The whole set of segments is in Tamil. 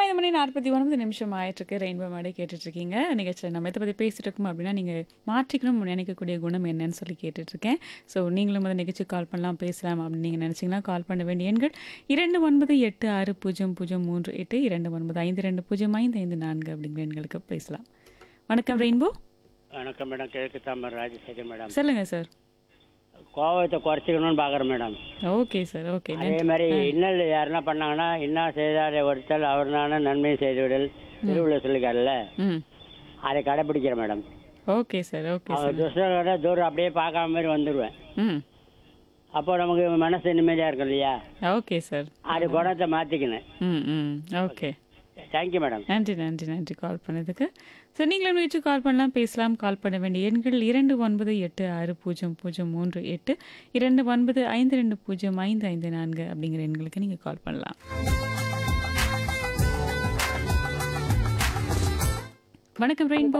ஐந்து மணி நாற்பத்தி ஒன்பது நிமிஷம் ஆயிட்டிருக்கு ரெயின்போ மாடி கேட்டுட்ருக்கீங்க நிகழ்ச்சியில் நம்ம இதை பற்றி பேசிட்டு இருக்கோம் அப்படின்னா நீங்கள் மாற்றிக்கணும்னு நினைக்கக்கூடிய குணம் என்னன்னு சொல்லி கேட்டுட்ருக்கேன் ஸோ நீங்களும் வந்து நிகழ்ச்சி கால் பண்ணலாம் பேசலாம் அப்படின்னு நீங்கள் நினச்சிங்கன்னா கால் பண்ண வேண்டிய எண்கள் இரண்டு ஒன்பது எட்டு ஆறு பூஜ்ஜியம் பூஜ்ஜியம் மூன்று எட்டு இரண்டு ஒன்பது ஐந்து ரெண்டு பூஜ்ஜியம் ஐந்து ஐந்து நான்கு அப்படிங்கிற எண்களுக்கு பேசலாம் வணக்கம் ரெயின்போ வணக்கம் மேடம் கிழக்கு தாமர் ராஜசேகர் மேடம் சொல்லுங்கள் சார் கோவத்தை குறைச்சிக்கணும்னு பார்க்குறேன் மேடம் ஓகே சார் ஓகே அதே மாதிரி இன்னல் யாருன்னா பண்ணாங்கன்னா இன்னா செய்தாரை ஒருத்தல் அவர் நான நன்மை செய்துவிடல் திருவிழா சொல்லிக்காருல்ல ம் அதை கடைப்பிடிக்கிறேன் madam okay sir okay sir அவர் துஷ்டரோட தூரம் அப்படியே பார்க்காம மாதிரி வந்துடுவேன் ம் அப்போ நமக்கு மனசு நிம்மதியாக இருக்கும் இல்லையா ஓகே சார் அது குணத்தை மாற்றிக்கினேன் ம் ம் ஓகே தேங்க்யூ மேடம் நன்றி நன்றி நன்றி கால் பண்ணதுக்கு ஸோ நீங்களும் முயற்சி கால் பண்ணலாம் பேசலாம் கால் பண்ண வேண்டிய எண்கள் இரண்டு ஒன்பது எட்டு ஆறு பூஜ்ஜியம் பூஜ்ஜியம் மூன்று எட்டு இரண்டு ஒன்பது ஐந்து ரெண்டு பூஜ்ஜியம் ஐந்து ஐந்து நான்கு அப்படிங்கிற எண்களுக்கு நீங்கள் கால் பண்ணலாம் வணக்கம் ரெயின்போ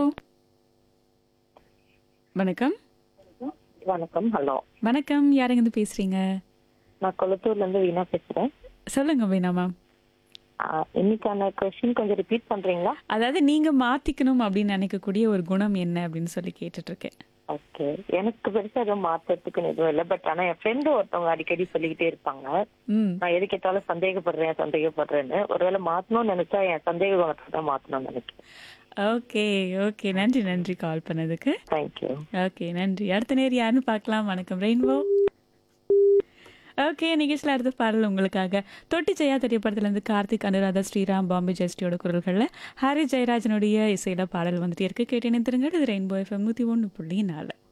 வணக்கம் வணக்கம் ஹலோ வணக்கம் யாருங்க பேசுறீங்க நான் கொளத்தூர்ல இருந்து வீணா பேசுறேன் சொல்லுங்க வேணா மேம் ஆஹ் இன்னைக்கான கொஸ்டின் கொஞ்சம் ரிப்பீட் பண்றீங்களா அதாவது நீங்க மாத்திக்கணும் அப்படின்னு நினைக்கக்கூடிய ஒரு குணம் என்ன அப்படின்னு சொல்லி கேட்டுட்டு இருக்கேன் ஓகே எனக்கு பெருசா எதுவும் மாத்துறதுக்குன்னு எதுவும் இல்லை பட் ஆனா என் ஃப்ரெண்டு ஒருத்தவங்க அடிக்கடி சொல்லிக்கிட்டே இருப்பாங்க ம் நான் எது கேட்டாலும் சந்தேகப்படுறேன் சந்தேகப்படுறேன்னு ஒருவேளை மாத்தணும்னு நினைச்சா என் சந்தேக குணத்தை தான் மாத்தணும்னு நினைக்கிறேன் ஓகே ஓகே நன்றி நன்றி கால் பண்ணதுக்கு தேங்க்யூ ஓகே நன்றி அடுத்த நேர் யாருன்னு பார்க்கலாம் வணக்கம் ரெயின்போ ஓகே நிகழ்ச்சியில் அடுத்த பாடல் உங்களுக்காக தொட்டி ஜெயா திரைப்படத்துலேருந்து கார்த்திக் அனுராதா ஸ்ரீராம் பாம்பே ஜெஸ்டியோட குரல்களில் ஹாரி ஜெயராஜனுடைய இசையில் பாடல் வந்துட்டே இருக்கு கேட்டு நிறுத்துருங்க இது ரெயின்போ எஃப்எம் நூற்றி ஒன்று புள்ளி நாலு